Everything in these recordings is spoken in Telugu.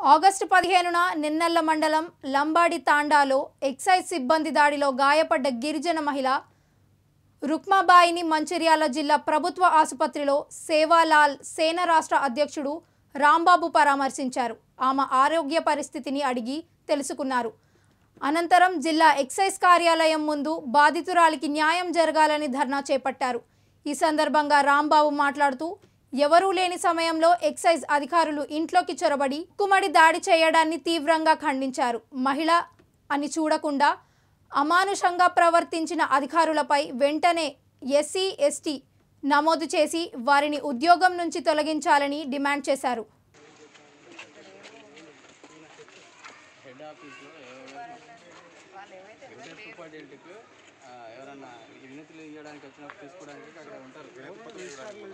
ఆగస్టు పదిహేనున నిన్నెల్ల మండలం లంబాడి తాండాలో ఎక్సైజ్ సిబ్బంది దాడిలో గాయపడ్డ గిరిజన మహిళ రుక్మాబాయిని మంచిర్యాల జిల్లా ప్రభుత్వ ఆసుపత్రిలో సేవాలాల్ సేన రాష్ట్ర అధ్యక్షుడు రాంబాబు పరామర్శించారు ఆమె ఆరోగ్య పరిస్థితిని అడిగి తెలుసుకున్నారు అనంతరం జిల్లా ఎక్సైజ్ కార్యాలయం ముందు బాధితురాలికి న్యాయం జరగాలని ధర్నా చేపట్టారు ఈ సందర్భంగా రాంబాబు మాట్లాడుతూ ఎవరూ లేని సమయంలో ఎక్సైజ్ అధికారులు ఇంట్లోకి చొరబడి కుమ్మడి దాడి చేయడాన్ని తీవ్రంగా ఖండించారు మహిళ అని చూడకుండా అమానుషంగా ప్రవర్తించిన అధికారులపై వెంటనే ఎస్సీ ఎస్టీ నమోదు చేసి వారిని ఉద్యోగం నుంచి తొలగించాలని డిమాండ్ చేశారు హెడ్ ఆఫీస్లో ఎవరైనా సూపరింటెండెంట్కు ఎవరన్నా వినతులు ఇవ్వడానికి వచ్చినప్పుడు తీసుకోవడానికి అక్కడ ఉంటారు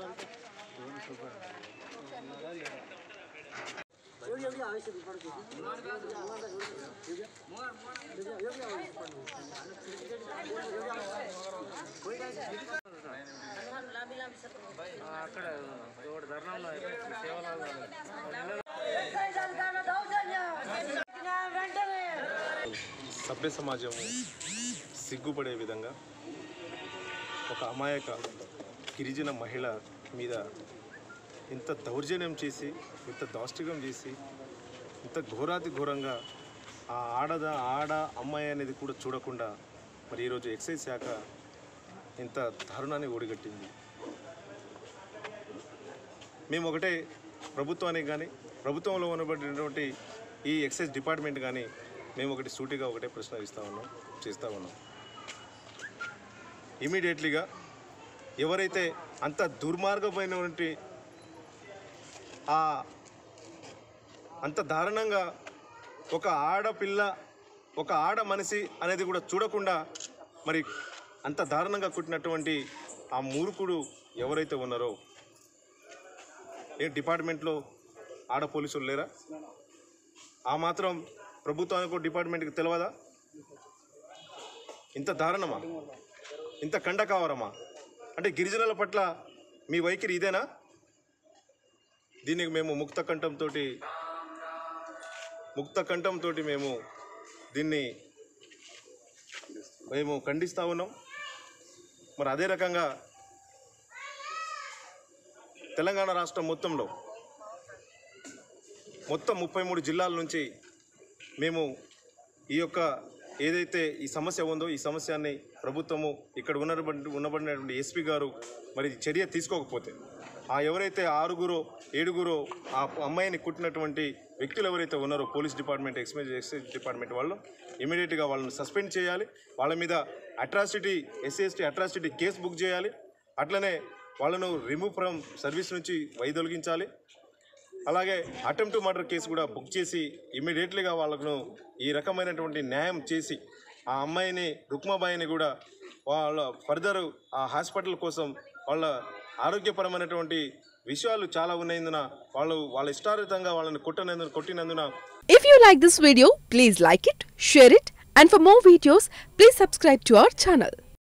అక్కడ ఒకటి ధర్నాలో సేవలు సభ్య సమాజం సిగ్గుపడే విధంగా ఒక అమాయక గిరిజన మహిళ మీద ఇంత దౌర్జన్యం చేసి ఇంత దాష్టికం చేసి ఇంత ఘోరాతి ఘోరంగా ఆ ఆడద ఆడ అమ్మాయి అనేది కూడా చూడకుండా మరి ఈరోజు ఎక్సైజ్ శాఖ ఇంత దారుణాన్ని ఓడిగట్టింది మేము ఒకటే ప్రభుత్వానికి కానీ ప్రభుత్వంలో ఉన్నటువంటి ఈ ఎక్సైజ్ డిపార్ట్మెంట్ కానీ మేము ఒకటి సూటిగా ఒకటే ప్రశ్న ఇస్తా ఉన్నాం చేస్తూ ఉన్నాం ఇమీడియట్లీగా ఎవరైతే అంత దుర్మార్గమైనటువంటి ఆ అంత దారుణంగా ఒక ఆడపిల్ల ఒక ఆడ మనిషి అనేది కూడా చూడకుండా మరి అంత దారుణంగా కుట్టినటువంటి ఆ మూర్ఖుడు ఎవరైతే ఉన్నారో ఏ డిపార్ట్మెంట్లో ఆడ పోలీసులు లేరా ఆ మాత్రం ప్రభుత్వానికి డిపార్ట్మెంట్కి తెలియదా ఇంత దారుణమా ఇంత కండకావరమా అంటే గిరిజనుల పట్ల మీ వైఖరి ఇదేనా దీనికి మేము ముక్త కంఠంతో ముక్త కంఠంతో మేము దీన్ని మేము ఖండిస్తూ ఉన్నాం మరి అదే రకంగా తెలంగాణ రాష్ట్రం మొత్తంలో మొత్తం ముప్పై మూడు జిల్లాల నుంచి మేము ఈ యొక్క ఏదైతే ఈ సమస్య ఉందో ఈ సమస్యని ప్రభుత్వము ఇక్కడ ఉన్నటువంటి ఉన్నబడినటువంటి ఎస్పీ గారు మరి చర్య తీసుకోకపోతే ఆ ఎవరైతే ఆరుగురో ఏడుగురో ఆ అమ్మాయిని కుట్టినటువంటి వ్యక్తులు ఎవరైతే ఉన్నారో police department excise excise department వాళ్ళు ఇమీడియట్గా వాళ్ళని సస్పెండ్ చేయాలి వాళ్ళ మీద atrocity SC atrocity case book చేయాలి అట్లనే వాళ్ళను రిమూవ్ ఫ్రమ్ సర్వీస్ నుంచి వైదొలిగించాలి అలాగే అటెంప్ట్ మర్డర్ కేసు కూడా బుక్ చేసి ఇమీడియట్లీగా వాళ్ళను ఈ రకమైనటువంటి న్యాయం చేసి ఆ అమ్మాయిని రుక్మాబాయిని కూడా వాళ్ళ ఫర్దర్ ఆ హాస్పిటల్ కోసం వాళ్ళ ఆరోగ్యపరమైనటువంటి విషయాలు చాలా ఉన్నందున వాళ్ళు వాళ్ళ ఇష్టారితంగా వాళ్ళని కొట్టనందున కొట్టినందున If you like this video, please like it, share it, and for more videos, please subscribe to our channel.